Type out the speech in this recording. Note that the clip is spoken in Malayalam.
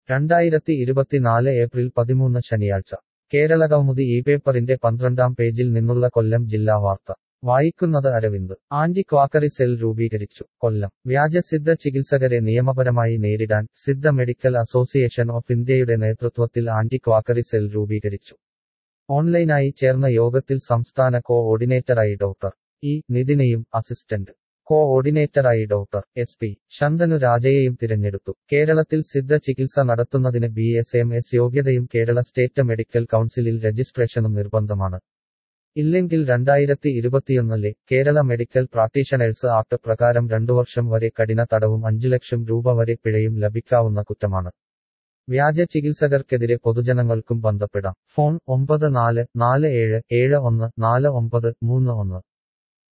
രണ്ടായിരത്തി ഇരുപത്തിനാല് ഏപ്രിൽ പതിമൂന്ന് ശനിയാഴ്ച കേരള കൗമുദി ഈ പേപ്പറിന്റെ പന്ത്രണ്ടാം പേജിൽ നിന്നുള്ള കൊല്ലം ജില്ലാ വാർത്ത വായിക്കുന്നത് അരവിന്ദ് ആന്റി ക്വാക്കറി സെൽ രൂപീകരിച്ചു കൊല്ലം വ്യാജസിദ്ധ ചികിത്സകരെ നിയമപരമായി നേരിടാൻ സിദ്ധ മെഡിക്കൽ അസോസിയേഷൻ ഓഫ് ഇന്ത്യയുടെ നേതൃത്വത്തിൽ ആന്റി ക്വാക്കറി സെൽ രൂപീകരിച്ചു ഓൺലൈനായി ചേർന്ന യോഗത്തിൽ സംസ്ഥാന കോ ഓർഡിനേറ്ററായി ഡോക്ടർ ഇ നിതിനെയും അസിസ്റ്റന്റ് കോ ഓർഡിനേറ്ററായി ഡോക്ടർ എസ് പി ശന്തനു രാജയെയും തിരഞ്ഞെടുത്തു കേരളത്തിൽ സിദ്ധ ചികിത്സ നടത്തുന്നതിന് ബി എസ് എം എസ് യോഗ്യതയും കേരള സ്റ്റേറ്റ് മെഡിക്കൽ കൗൺസിലിൽ രജിസ്ട്രേഷനും നിർബന്ധമാണ് ഇല്ലെങ്കിൽ രണ്ടായിരത്തി ഇരുപത്തിയൊന്നിലെ കേരള മെഡിക്കൽ പ്രാക്ടീഷണേഴ്സ് ആക്ട് പ്രകാരം രണ്ടു വർഷം വരെ കഠിന തടവും അഞ്ചു ലക്ഷം രൂപ വരെ പിഴയും ലഭിക്കാവുന്ന കുറ്റമാണ് വ്യാജ ചികിത്സകർക്കെതിരെ പൊതുജനങ്ങൾക്കും ബന്ധപ്പെടാം ഫോൺ ഒമ്പത് നാല് നാല് ഏഴ് ഏഴ് ഒന്ന് നാല് ഒമ്പത് മൂന്ന് ഒന്ന്